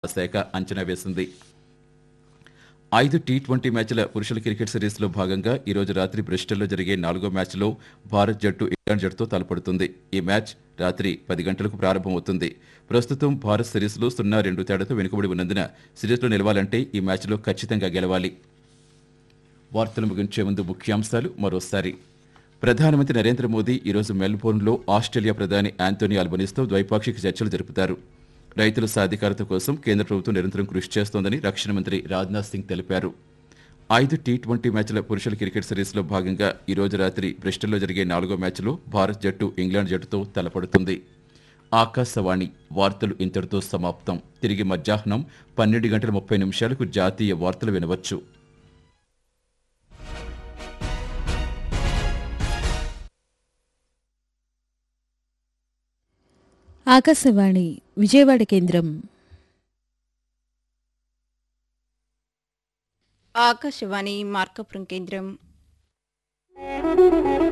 శాఖ అంచనా వేసింది ఐదు టీ ట్వంటీ మ్యాచ్ల పురుషుల క్రికెట్ సిరీస్లో భాగంగా ఈ రోజు రాత్రి బ్రిస్టల్లో జరిగే నాలుగో మ్యాచ్లో భారత్ జట్టు ఇంగ్లాండ్ జట్టుతో తలపడుతుంది ఈ మ్యాచ్ రాత్రి పది గంటలకు ప్రారంభమవుతుంది ప్రస్తుతం భారత్ సిరీస్లో సున్నా రెండు తేడాతో వెనుకబడి ఉన్నందున సిరీస్లో నిలవాలంటే ఈ మ్యాచ్లో ఖచ్చితంగా గెలవాలి వార్తలు ముగించే ముందు ముఖ్యాంశాలు మరోసారి ప్రధానమంత్రి నరేంద్ర మోదీ ఈరోజు మెల్బోర్న్లో ఆస్ట్రేలియా ప్రధాని యాంటోనీ అల్బనీస్తో ద్వైపాక్షిక చర్చలు జరుపుతారు రైతుల సాధికారత కోసం కేంద్ర ప్రభుత్వం నిరంతరం కృషి చేస్తోందని రక్షణ మంత్రి రాజ్నాథ్ సింగ్ తెలిపారు ఐదు టీ ట్వంటీ మ్యాచ్ల పురుషుల క్రికెట్ సిరీస్లో భాగంగా ఈ రోజు రాత్రి బ్రిస్టల్లో జరిగే నాలుగో మ్యాచ్లో భారత్ జట్టు ఇంగ్లాండ్ జట్టుతో తలపడుతుంది ఆకాశవాణి వార్తలు ఇంతటితో సమాప్తం తిరిగి మధ్యాహ్నం పన్నెండు గంటల ముప్పై నిమిషాలకు జాతీయ వార్తలు వినవచ్చు ఆకాశవాణి విజయవాడ కేంద్రం ఆకాశవాణి మార్కపురం కేంద్రం